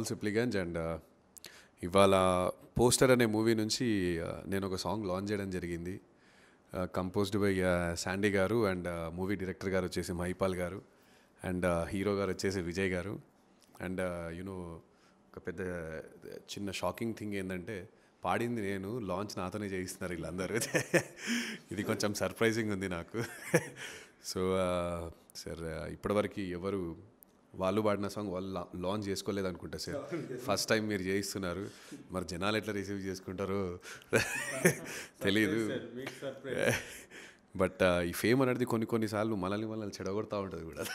Rahul Sipligunj and ఇవాళ poster అనే movie నుంచి uh, నేను ఒక సాంగ్ లాంచ్ చేయడం జరిగింది కంపోజ్డ్ బై శాండీ గారు అండ్ మూవీ డైరెక్టర్ గారు వచ్చేసి మహిపాల్ గారు అండ్ హీరో గారు వచ్చేసి విజయ్ గారు అండ్ యూనో ఒక పెద్ద చిన్న షాకింగ్ థింగ్ ఏంటంటే పాడింది నేను లాంచ్ నాతోనే చేయిస్తున్నారు వీళ్ళందరూ ఇది కొంచెం సర్ప్రైజింగ్ ఉంది నాకు సో సార్ ఇప్పటివరకు ఎవరు వాళ్ళు పాడిన సాంగ్ వాళ్ళు లా- లాంచ్ చేసుకోలేదు అనుకుంటా సార్ ఫస్ట్ టైం మీరు చేయిస్తున్నారు మరి జనాలు ఎట్లా రిసీవ్ చేసుకుంటారో తెలియదు బట్ ఈ ఫేమ్ అనేది కొన్ని కొన్నిసార్లు మనల్ని మనల్ని చెడగొడతా ఉంటుంది కూడా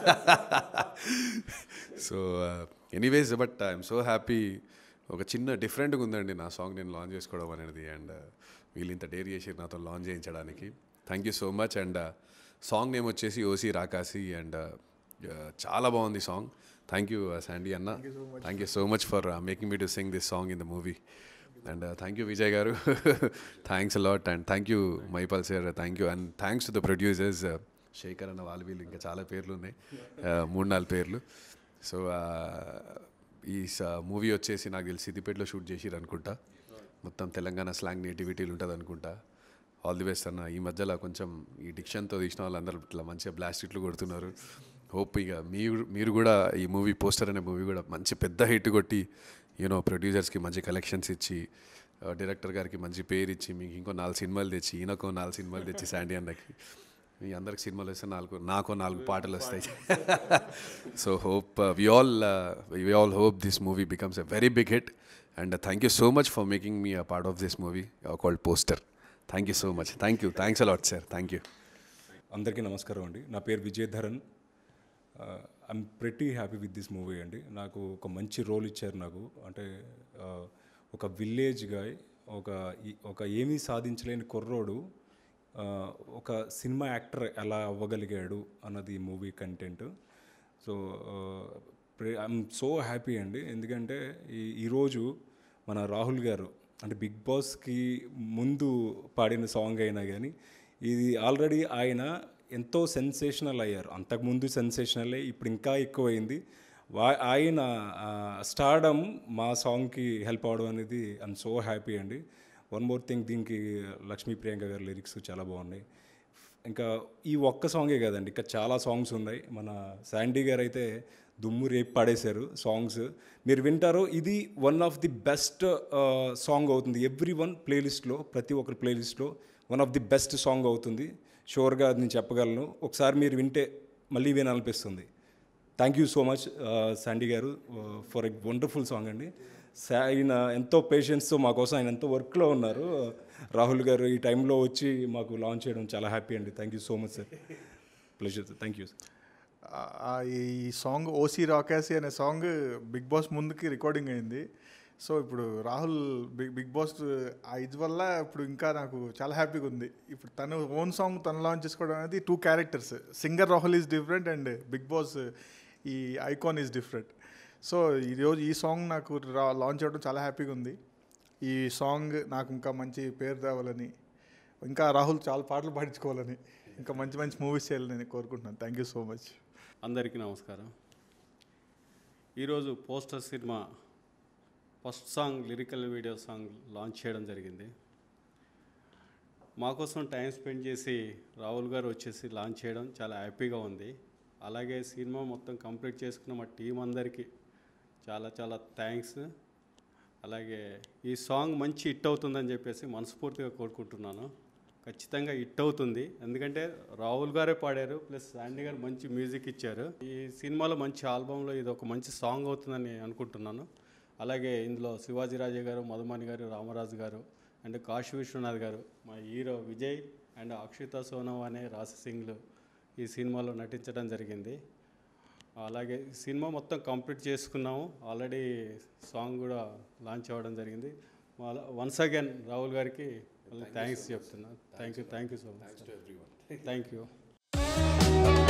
so anyways but I'm so happy ఒక చిన్న డిఫరెంట్గా ఉందండి నా సాంగ్ నేను లాంచ్ చేసుకోవడం అనేది అండ్ వీళ్ళు ఇంత డేర్ చేసి నాతో లాంచ్ చేయించడానికి thank you so much and song name వచ్చేసి ఓసి రాకాసి అండ్ చాలా బాగుంది సాంగ్ థ్యాంక్ యూ శాండీ అన్న thank you so much for making me to sing this song in the movie and thank you Vijay గారు thanks a lot and thank you Mahipal sir thank you and thanks to the producers Shekhar అన్న వాళ్ళు వీళ్ళు ఇంకా చాలా పేర్లు ఉన్నాయి Uh, మూడు నాలుగు పేర్లు సో ఈ మూవీ వచ్చేసి నాకు తెలిసి సిద్దిపేటలో షూట్ చేసిరు అనుకుంటా మొత్తం తెలంగాణ స్లాంగ్ నేటివిటీలు ఉంటుంది అనుకుంటా ఆల్ ది బెస్ట్ అన్న ఈ మధ్యలో కొంచెం ఈ డిక్షన్తో తీసిన వాళ్ళందరూ ఇట్లా మంచిగా బ్లాస్ట్ ఇట్లు కొడుతున్నారు హోప్ ఇక మీరు మీరు కూడా ఈ మూవీ పోస్టర్ అనే మూవీ కూడా మంచి పెద్ద హిట్ కొట్టి యూనో ప్రొడ్యూసర్స్కి మంచి కలెక్షన్స్ ఇచ్చి డైరెక్టర్ గారికి మంచి పేరు ఇచ్చి మీకు ఇంకో నాలుగు సినిమాలు తెచ్చి ఈయనకో నాలుగు సినిమాలు తెచ్చి శాండీ అన్నకి మీ అందరికి సినిమాలు వస్తే నాలుగు నాకు నాలుగు పాటలు వస్తాయి so hope we all we all hope this movie becomes a very big hit and thank you so much for making me a part of this movie called poster thank you so much thank you thanks a lot sir thank you అందరికీ నమస్కారం అండి నా పేరు Vijay Dharan I'm pretty happy with this movie అండి నాకు ఒక మంచి role ఇచ్చారు నాకు అంటే uh, ఒక విలేజ్ గాయ్ ఒక ఈ- ఒక ఏమీ సాధించలేని కుర్రోడు uh, ఒక సినిమా యాక్టర్ ఎలా అవ్వగలిగాడు అన్నది ఈ movie content so I'm so happy అండి ఎందుకంటే ఈ ఈరోజు మన రాహుల్ గారు అంటే బిగ్ బాస్కి ముందు పాడిన సాంగ్ అయినా కానీ ఇది ఆల్రెడీ ఆయన ఎంతో సెన్సేషనల్ అయ్యారు అంతకుముందు సెన్సేషనలే ఇప్పుడు ఇంకా ఎక్కువైంది వా ఆయన స్టార్డమ్ మా సాంగ్కి హెల్ప్ అవడం అనేది ఐఎమ్ సో హ్యాపీ అండి వన్ మోర్ థింగ్ దీనికి లక్ష్మీ ప్రియాంక గారి లిరిక్స్ చాలా బాగున్నాయి ఇంకా ఈ ఒక్క సాంగే కదండి ఇంకా చాలా సాంగ్స్ ఉన్నాయి మన శాండీ గారు అయితే దుమ్ము రేపు పాడేశారు సాంగ్స్ మీరు వింటారో ఇది one of the best song అవుతుంది ఎవ్రీ వన్ ప్లేలిస్ట్లో ప్రతి ఒక్కరి ప్లేలిస్ట్లో one of the best song అవుతుంది షూర్గా అది నేను చెప్పగలను ఒకసారి మీరు వింటే మళ్ళీ వినాలనిపిస్తుంది thank you so much Sandy గారు ఫర్ ఎ వండర్ఫుల్ సాంగ్ అండి సా- ఆయన ఎంతో పేషెన్స్తో మా కోసం ఆయన ఎంతో వర్క్లో ఉన్నారు రాహుల్ గారు ఈ టైంలో వచ్చి మాకు లాంచ్ చేయడం చాలా హ్యాపీ అండి thank you so much sir pleasure thank you ఆ- ఆ ఈ సాంగ్ ఓసీ రాకాసి అనే సాంగ్ బిగ్ బాస్ ముందుకి రికార్డింగ్ అయింది సో ఇప్పుడు రాహుల్ బిగ్ బిగ్ బాస్ ఆ ఇది వల్ల ఇప్పుడు ఇంకా నాకు చాలా హ్యాపీగా ఉంది ఇప్పుడు తను ఓన్ సాంగ్ తను లాంచ్ చేసుకోవడం అనేది two characters singer Rahul is different and big boss ఈ ఐకాన్ ఈజ్ డిఫరెంట్ సో ఈరోజు ఈ సాంగ్ నాకు రా- లాంచ్ అవ్వడం చాలా హ్యాపీగా ఉంది ఈ సాంగ్ నాకు ఇంకా మంచి పేరు తేవాలని ఇంకా రాహుల్ చాలా పాటలు పాడించుకోవాలని ఇంకా మంచి మంచి మూవీస్ చేయాలని కోరుకుంటున్నాను థ్యాంక్ యూ సో మచ్ అందరికీ నమస్కారం ఈరోజు పోస్టర్ సినిమా first song lyrical video song launch చేయడం జరిగింది మా కోసం టైం స్పెండ్ చేసి రాహుల్ గారు వచ్చేసి లాంచ్ చేయడం చాలా హ్యాపీగా ఉంది అలాగే సినిమా మొత్తం కంప్లీట్ చేసుకున్న మా టీం అందరికీ చాలా చాలా థ్యాంక్స్ అలాగే ఈ సాంగ్ మంచి హిట్ అవుతుందని చెప్పేసి మనస్ఫూర్తిగా కోరుకుంటున్నాను ఖచ్చితంగా హిట్ అవుతుంది ఎందుకంటే రాహుల్ గారే పాడారు ప్లస్ శాండీ గారు మంచి మ్యూజిక్ ఇచ్చారు ఈ సినిమాలో మంచి ఆల్బంలో ఇది ఒక మంచి సాంగ్ అవుతుందని అనుకుంటున్నాను అలాగే ఇందులో శివాజీ రాజే గారు మధుమాని గారు రామరాజు గారు అండ్ కాశీ విశ్వనాథ్ గారు మా హీరో విజయ్ అండ్ అక్షిత సోనవ్ అనే రాసి సింగ్లు ఈ సినిమాలో నటించడం జరిగింది అలాగే ఈ సినిమా మొత్తం కంప్లీట్ చేసుకున్నాము ఆల్రెడీ సాంగ్ కూడా లాంచ్ అవ్వడం జరిగింది వన్స్ అగైన్ రాహుల్ గారికి థ్యాంక్స్ చెప్తున్నా thank you thank you so much thank you